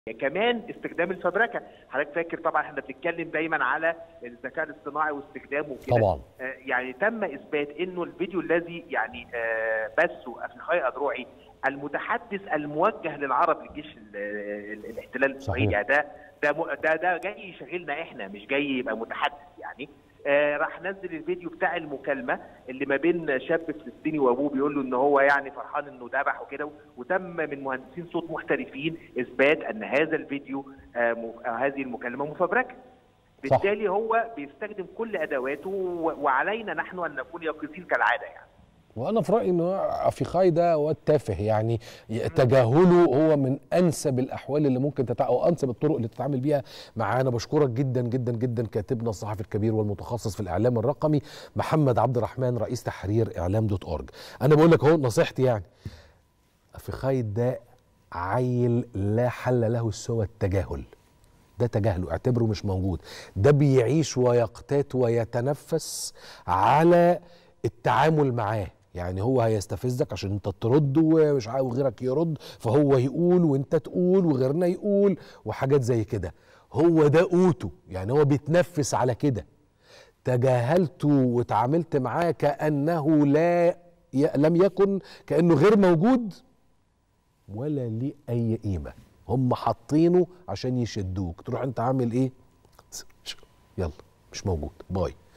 كمان استخدام الفبركه حضرتك فاكر طبعا احنا بنتكلم دايما على الذكاء الاصطناعي واستخدامه وكده طبعا آه، يعني تم اثبات انه الفيديو الذي يعني آه، بثه افريقاي ادروعي المتحدث الموجه للعرب للجيش ال- ال- الاحتلال الاسرائيلي صحيح. يعني ده ده م- ده ده جاي يشغلنا احنا مش جاي يبقى متحدث يعني آه راح نزل الفيديو بتاع المكالمه اللي ما بين شاب فلسطيني وابوه بيقول له ان هو يعني فرحان انه ذبح وكده وتم من مهندسين صوت محترفين اثبات ان هذا الفيديو آه م- آه هذه المكالمه مفبركه بالتالي هو بيستخدم كل ادواته و- وعلينا نحن ان نكون يقظين كالعاده يعني وانا في رايي ان هو افيخاي ده واد تافه يعني تجاهله هو من انسب الاحوال اللي ممكن تتع... او انسب الطرق اللي تتعامل بيها معانا بشكرك جدا جدا جدا كاتبنا الصحفي الكبير والمتخصص في الاعلام الرقمي محمد عبد الرحمن رئيس تحرير اعلام دوت اورج انا بقول لك اهو نصيحتي يعني افيخاي ده عيل لا حل له سوى التجاهل ده تجاهله اعتبره مش موجود ده بيعيش ويقتات ويتنفس على التعامل معاه يعني هو هيستفزك عشان انت ترد ومش عارف وغيرك يرد فهو يقول وانت تقول وغيرنا يقول وحاجات زي كده هو ده قوته يعني هو بيتنفس على كده تجاهلته وتعاملت معاه كانه لا ي... لم يكن كانه غير موجود ولا ليه اي قيمه هم حاطينه عشان يشدوك تروح انت عامل ايه يلا مش موجود باي